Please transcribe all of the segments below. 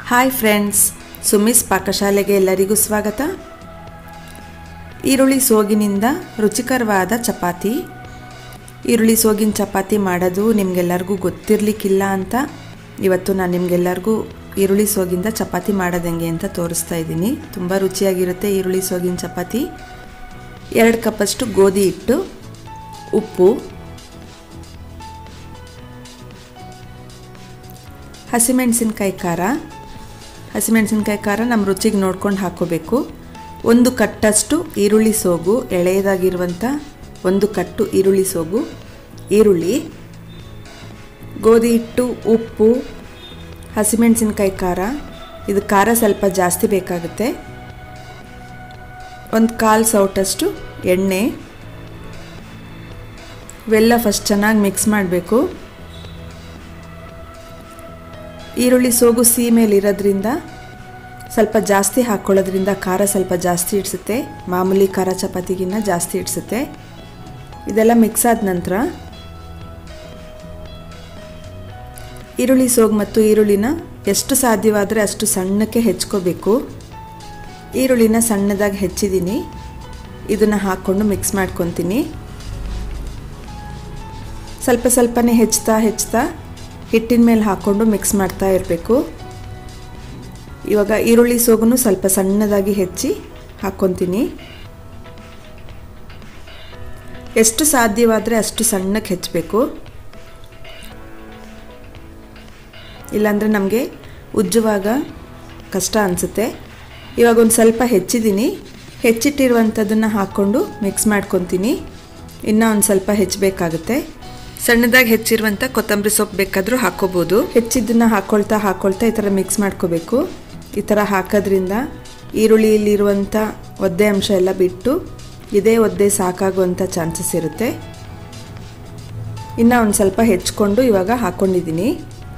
hi friends ಸುಮಿಸ್ ಪಾಕಶಾಲೆಗೆ ಎಲ್ಲರಿಗೂ ಸ್ವಾಗತ ಈರುಳ್ಳಿ ಸೋಗಿನಿಂದ ರುಚಿಕರವಾದ ಚಪಾತಿ ಈರುಳ್ಳಿ ಸೋಗಿನ ಚಪಾತಿ ಮಾಡೋದು ನಿಮಗೆಲ್ಲರಿಗೂ ಗೊತ್ತಿರಲಿಕ್ಕಿಲ್ಲ ಅಂತ ಇವತ್ತು ನಾನು ನಿಮಗೆಲ್ಲರಿಗೂ ಈರುಳ್ಳಿ ಸೋಗಿಂದ ಚಪಾತಿ ಮಾಡೋದು ಹೆಂಗೆ ಅಂತ ತೋರಿಸ್ತಾ ಇದ್ದೀನಿ ತುಂಬ ರುಚಿಯಾಗಿರುತ್ತೆ ಈರುಳ್ಳಿ ಸೋಗಿನ ಚಪಾತಿ ಎರಡು ಕಪ್ಪಷ್ಟು ಗೋಧಿ ಹಿಟ್ಟು ಉಪ್ಪು ಹಸಿಮೆಣಸಿನ್ಕಾಯಿ ಖಾರ ಹಸಿಮೆಣಸಿನ್ಕಾಯಿ ಖಾರ ನಮ್ಮ ರುಚಿಗೆ ನೋಡ್ಕೊಂಡು ಹಾಕ್ಕೋಬೇಕು ಒಂದು ಕಟ್ಟಷ್ಟು ಈರುಳ್ಳಿ ಸೋಗು ಎಳೆಯದಾಗಿರುವಂಥ ಒಂದು ಕಟ್ಟು ಈರುಳ್ಳಿ ಸೋಗು ಈರುಳ್ಳಿ ಗೋಧಿ ಹಿಟ್ಟು ಉಪ್ಪು ಹಸಿಮೆಣಸಿನ್ಕಾಯಿ ಖಾರ ಇದು ಖಾರ ಸ್ವಲ್ಪ ಜಾಸ್ತಿ ಬೇಕಾಗುತ್ತೆ ಒಂದು ಕಾಲು ಸೌಟಷ್ಟು ಎಣ್ಣೆ ಇವೆಲ್ಲ ಫಸ್ಟ್ ಚೆನ್ನಾಗಿ ಮಿಕ್ಸ್ ಮಾಡಬೇಕು ಈರುಳ್ಳಿ ಸೋಗು ಸಿಹಿ ಮೇಲಿರೋದ್ರಿಂದ ಸ್ವಲ್ಪ ಜಾಸ್ತಿ ಹಾಕ್ಕೊಳ್ಳೋದ್ರಿಂದ ಖಾರ ಸ್ವಲ್ಪ ಜಾಸ್ತಿ ಇಡ್ಸುತ್ತೆ ಮಾಮೂಲಿ ಖಾರ ಚಪಾತಿಗಿನ್ನ ಜಾಸ್ತಿ ಇಡ್ಸುತ್ತೆ ಇದೆಲ್ಲ ಮಿಕ್ಸ್ ಆದ ನಂತರ ಈರುಳ್ಳಿ ಸೋಗು ಮತ್ತು ಈರುಳ್ಳಿನ ಎಷ್ಟು ಸಾಧ್ಯವಾದರೆ ಅಷ್ಟು ಸಣ್ಣಕ್ಕೆ ಹೆಚ್ಕೋಬೇಕು ಈರುಳ್ಳಿನ ಸಣ್ಣದಾಗಿ ಹೆಚ್ಚಿದ್ದೀನಿ ಇದನ್ನು ಹಾಕ್ಕೊಂಡು ಮಿಕ್ಸ್ ಮಾಡ್ಕೊತೀನಿ ಸ್ವಲ್ಪ ಸ್ವಲ್ಪನೇ ಹೆಚ್ಚುತ್ತಾ ಹೆಚ್ಚುತ್ತಾ ಹಿಟ್ಟಿನ ಮೇಲೆ ಹಾಕ್ಕೊಂಡು ಮಿಕ್ಸ್ ಮಾಡ್ತಾ ಇರಬೇಕು ಇವಾಗ ಈರುಳ್ಳಿ ಸೋಗು ಸ್ವಲ್ಪ ಸಣ್ಣದಾಗಿ ಹೆಚ್ಚಿ ಹಾಕ್ಕೊತೀನಿ ಎಷ್ಟು ಸಾಧ್ಯವಾದರೆ ಅಷ್ಟು ಸಣ್ಣಕ್ಕೆ ಹೆಚ್ಚಬೇಕು ಇಲ್ಲಾಂದರೆ ನಮಗೆ ಉಜ್ಜುವಾಗ ಕಷ್ಟ ಅನಿಸುತ್ತೆ ಇವಾಗ ಒಂದು ಸ್ವಲ್ಪ ಹೆಚ್ಚಿದ್ದೀನಿ ಹೆಚ್ಚಿಟ್ಟಿರುವಂಥದ್ದನ್ನು ಹಾಕ್ಕೊಂಡು ಮಿಕ್ಸ್ ಮಾಡ್ಕೊತೀನಿ ಇನ್ನೂ ಒಂದು ಸ್ವಲ್ಪ ಹೆಚ್ಚಬೇಕಾಗುತ್ತೆ ಸಣ್ಣದಾಗಿ ಹೆಚ್ಚಿರುವಂಥ ಕೊತ್ತಂಬರಿ ಸೊಪ್ಪು ಬೇಕಾದರೂ ಹಾಕ್ಕೋಬೋದು ಹೆಚ್ಚಿದ್ದನ್ನು ಹಾಕ್ಕೊಳ್ತಾ ಹಾಕ್ಕೊಳ್ತಾ ಈ ಥರ ಮಿಕ್ಸ್ ಮಾಡ್ಕೋಬೇಕು ಈ ಥರ ಹಾಕೋದ್ರಿಂದ ಈರುಳ್ಳಿಯಲ್ಲಿರುವಂಥ ಒದ್ದೆ ಅಂಶ ಎಲ್ಲ ಬಿಟ್ಟು ಇದೇ ಒದ್ದೆ ಸಾಕಾಗುವಂಥ ಚಾನ್ಸಸ್ ಇರುತ್ತೆ ಇನ್ನು ಒಂದು ಸ್ವಲ್ಪ ಹೆಚ್ಕೊಂಡು ಇವಾಗ ಹಾಕ್ಕೊಂಡಿದ್ದೀನಿ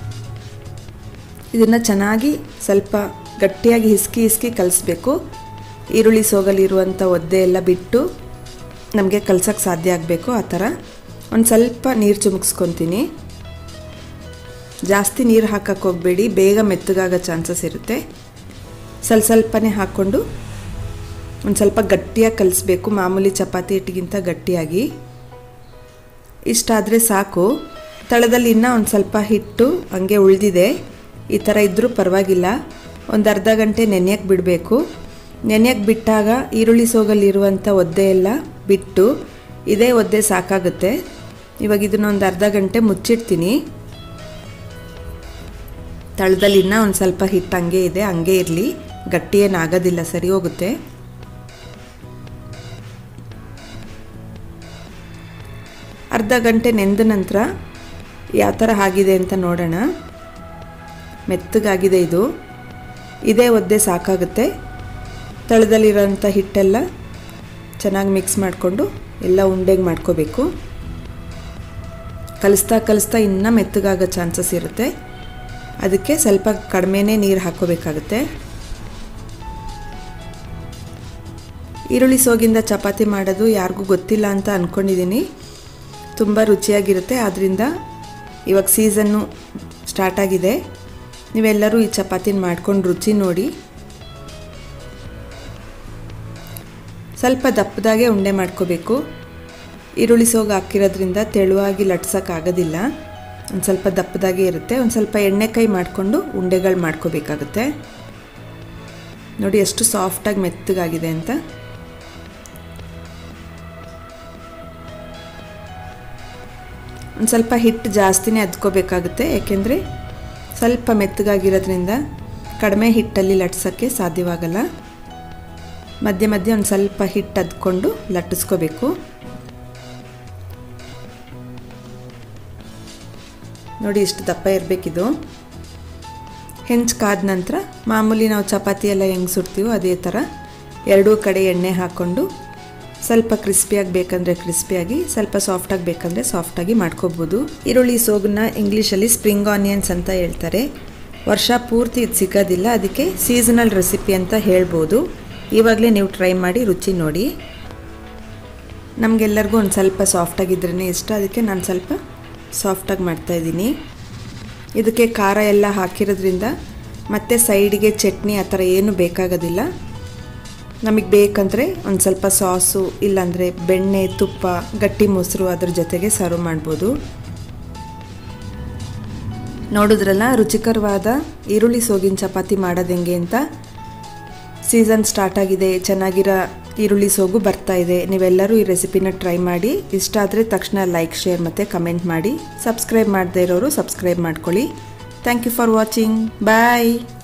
ಇದನ್ನು ಚೆನ್ನಾಗಿ ಸ್ವಲ್ಪ ಗಟ್ಟಿಯಾಗಿ ಹಿಸ್ಕಿ ಹಿಸ್ಕಿ ಕಲಿಸ್ಬೇಕು ಈರುಳ್ಳಿ ಸೋಗಲಿರುವಂಥ ಒದ್ದೆ ಎಲ್ಲ ಬಿಟ್ಟು ನಮಗೆ ಕಲ್ಸೋಕ್ಕೆ ಸಾಧ್ಯ ಆಗಬೇಕು ಆ ಥರ ಒಂದು ಸ್ವಲ್ಪ ನೀರು ಚುಮುಕ್ಸ್ಕೊತೀನಿ ಜಾಸ್ತಿ ನೀರು ಹಾಕಕ್ಕೆ ಹೋಗಬೇಡಿ ಬೇಗ ಮೆತ್ತಗಾಗೋ ಚಾನ್ಸಸ್ ಇರುತ್ತೆ ಸ್ವಲ್ಪ ಸ್ವಲ್ಪನೇ ಹಾಕ್ಕೊಂಡು ಒಂದು ಸ್ವಲ್ಪ ಗಟ್ಟಿಯಾಗಿ ಕಲಿಸ್ಬೇಕು ಮಾಮೂಲಿ ಚಪಾತಿ ಹಿಟ್ಟಿಗಿಂತ ಗಟ್ಟಿಯಾಗಿ ಇಷ್ಟಾದರೆ ಸಾಕು ತಳದಲ್ಲಿ ಇನ್ನೂ ಒಂದು ಸ್ವಲ್ಪ ಹಿಟ್ಟು ಹಂಗೆ ಉಳಿದಿದೆ ಈ ಥರ ಇದ್ದರೂ ಪರವಾಗಿಲ್ಲ ಒಂದು ಅರ್ಧ ಗಂಟೆ ನೆನೆಯಕ್ಕೆ ಬಿಡಬೇಕು ನೆನೆಯಕ್ಕೆ ಬಿಟ್ಟಾಗ ಈರುಳ್ಳಿ ಸೋಗಲ್ಲಿರುವಂಥ ಒದ್ದೆ ಎಲ್ಲ ಬಿಟ್ಟು ಇದೇ ಒದ್ದೆ ಸಾಕಾಗುತ್ತೆ ಇವಾಗ ಇದನ್ನೊಂದು ಅರ್ಧ ಗಂಟೆ ಮುಚ್ಚಿಡ್ತೀನಿ ತಳದಲ್ಲಿ ಇನ್ನೂ ಒಂದು ಸ್ವಲ್ಪ ಹಿಟ್ಟು ಹಂಗೆ ಇದೆ ಹಂಗೆ ಇರಲಿ ಗಟ್ಟಿ ಏನಾಗೋದಿಲ್ಲ ಸರಿ ಹೋಗುತ್ತೆ ಅರ್ಧ ಗಂಟೆ ನೆಂದ ನಂತರ ಯಾವ ಥರ ಆಗಿದೆ ಅಂತ ನೋಡೋಣ ಮೆತ್ತಗಾಗಿದೆ ಇದು ಇದೇ ಒದ್ದೆ ಸಾಕಾಗುತ್ತೆ ತಳದಲ್ಲಿರೋಂಥ ಹಿಟ್ಟೆಲ್ಲ ಚೆನ್ನಾಗಿ ಮಿಕ್ಸ್ ಮಾಡಿಕೊಂಡು ಎಲ್ಲ ಉಂಡೆಗೆ ಮಾಡ್ಕೋಬೇಕು ಕಲಿಸ್ತಾ ಕಲಿಸ್ತಾ ಇನ್ನೂ ಮೆತ್ತಗಾಗೋ ಚಾನ್ಸಸ್ ಇರುತ್ತೆ ಅದಕ್ಕೆ ಸ್ವಲ್ಪ ಕಡಿಮೆನೇ ನೀರು ಹಾಕ್ಕೋಬೇಕಾಗುತ್ತೆ ಈರುಳ್ಳಿ ಸೋಗಿಂದ ಚಪಾತಿ ಮಾಡೋದು ಯಾರಿಗೂ ಗೊತ್ತಿಲ್ಲ ಅಂತ ಅಂದ್ಕೊಂಡಿದ್ದೀನಿ ತುಂಬ ರುಚಿಯಾಗಿರುತ್ತೆ ಆದ್ದರಿಂದ ಇವಾಗ ಸೀಸನ್ನು ಸ್ಟಾರ್ಟ್ ಆಗಿದೆ ನೀವೆಲ್ಲರೂ ಈ ಚಪಾತಿನ ಮಾಡ್ಕೊಂಡು ರುಚಿ ನೋಡಿ ಸ್ವಲ್ಪ ದಪ್ಪದಾಗೆ ಉಂಡೆ ಮಾಡ್ಕೋಬೇಕು ಈರುಳ್ಳಿ ಸೋಗು ಹಾಕಿರೋದ್ರಿಂದ ತೆಳುವಾಗಿ ಲಟ್ಸೋಕ್ಕಾಗೋದಿಲ್ಲ ಒಂದು ಸ್ವಲ್ಪ ದಪ್ಪದಾಗೆ ಇರುತ್ತೆ ಒಂದು ಸ್ವಲ್ಪ ಎಣ್ಣೆ ಕೈ ಮಾಡಿಕೊಂಡು ಉಂಡೆಗಳು ಮಾಡ್ಕೋಬೇಕಾಗುತ್ತೆ ನೋಡಿ ಎಷ್ಟು ಸಾಫ್ಟಾಗಿ ಮೆತ್ತಗಾಗಿದೆ ಅಂತ ಒಂದು ಸ್ವಲ್ಪ ಹಿಟ್ಟು ಜಾಸ್ತಿನೇ ಅದ್ಕೋಬೇಕಾಗುತ್ತೆ ಯಾಕೆಂದರೆ ಸ್ವಲ್ಪ ಮೆತ್ತಗಾಗಿರೋದ್ರಿಂದ ಕಡಿಮೆ ಹಿಟ್ಟಲ್ಲಿ ಲಟ್ಸೋಕ್ಕೆ ಸಾಧ್ಯವಾಗಲ್ಲ ಮಧ್ಯೆ ಮಧ್ಯೆ ಒಂದು ಸ್ವಲ್ಪ ಹಿಟ್ಟು ಅದ್ಕೊಂಡು ಲಟ್ಟಿಸ್ಕೋಬೇಕು ನೋಡಿ ಇಷ್ಟು ದಪ್ಪ ಇರಬೇಕಿದು ಹೆಂಚು ಕಾದ ನಂತರ ಮಾಮೂಲಿ ನಾವು ಚಪಾತಿ ಎಲ್ಲ ಹೆಂಗೆ ಸುಡ್ತೀವೋ ಅದೇ ಥರ ಎರಡೂ ಕಡೆ ಎಣ್ಣೆ ಹಾಕ್ಕೊಂಡು ಸ್ವಲ್ಪ ಕ್ರಿಸ್ಪಿಯಾಗಿ ಬೇಕಂದರೆ ಕ್ರಿಸ್ಪಿಯಾಗಿ ಸ್ವಲ್ಪ ಸಾಫ್ಟಾಗಿ ಬೇಕಂದರೆ ಸಾಫ್ಟಾಗಿ ಮಾಡ್ಕೋಬೋದು ಈರುಳ್ಳಿ ಸೋಗನ್ನ ಇಂಗ್ಲೀಷಲ್ಲಿ ಸ್ಪ್ರಿಂಗ್ ಆನಿಯನ್ಸ್ ಅಂತ ಹೇಳ್ತಾರೆ ವರ್ಷ ಪೂರ್ತಿ ಇದು ಸಿಗೋದಿಲ್ಲ ಅದಕ್ಕೆ ಸೀಸನಲ್ ರೆಸಿಪಿ ಅಂತ ಹೇಳ್ಬೋದು ಇವಾಗಲೇ ನೀವು ಟ್ರೈ ಮಾಡಿ ರುಚಿ ನೋಡಿ ನಮಗೆಲ್ಲರಿಗೂ ಒಂದು ಸ್ವಲ್ಪ ಸಾಫ್ಟಾಗಿದ್ರೇ ಇಷ್ಟ ಅದಕ್ಕೆ ನಾನು ಸ್ವಲ್ಪ ಸಾಫ್ಟಾಗಿ ಮಾಡ್ತಾಯಿದ್ದೀನಿ ಇದಕ್ಕೆ ಖಾರ ಎಲ್ಲ ಹಾಕಿರೋದ್ರಿಂದ ಮತ್ತು ಸೈಡಿಗೆ ಚಟ್ನಿ ಆ ಥರ ಏನು ಬೇಕಾಗೋದಿಲ್ಲ ನಮಗೆ ಬೇಕಂದರೆ ಒಂದು ಸ್ವಲ್ಪ ಸಾಸು ಇಲ್ಲಾಂದರೆ ಬೆಣ್ಣೆ ತುಪ್ಪ ಗಟ್ಟಿ ಮೊಸರು ಅದ್ರ ಜೊತೆಗೆ ಸರ್ವ್ ಮಾಡ್ಬೋದು ನೋಡಿದ್ರಲ್ಲ ರುಚಿಕರವಾದ ಈರುಳ್ಳಿ ಸೋಗಿನ ಚಪಾತಿ ಮಾಡೋದು ಹೆಂಗೆ ಅಂತ ಸೀಸನ್ ಸ್ಟಾರ್ಟ್ ಆಗಿದೆ ಚೆನ್ನಾಗಿರೋ ಈರುಳ್ಳಿ ಸೋಗು ಬರ್ತಾ ಇದೆ ನೀವೆಲ್ಲರೂ ಈ ರೆಸಿಪಿನ ಟ್ರೈ ಮಾಡಿ ಇಷ್ಟ ಆದರೆ ತಕ್ಷಣ ಲೈಕ್ ಶೇರ್ ಮತ್ತು ಕಮೆಂಟ್ ಮಾಡಿ ಸಬ್ಸ್ಕ್ರೈಬ್ ಮಾಡದೇ ಇರೋರು ಸಬ್ಸ್ಕ್ರೈಬ್ ಮಾಡ್ಕೊಳ್ಳಿ thank you for watching bye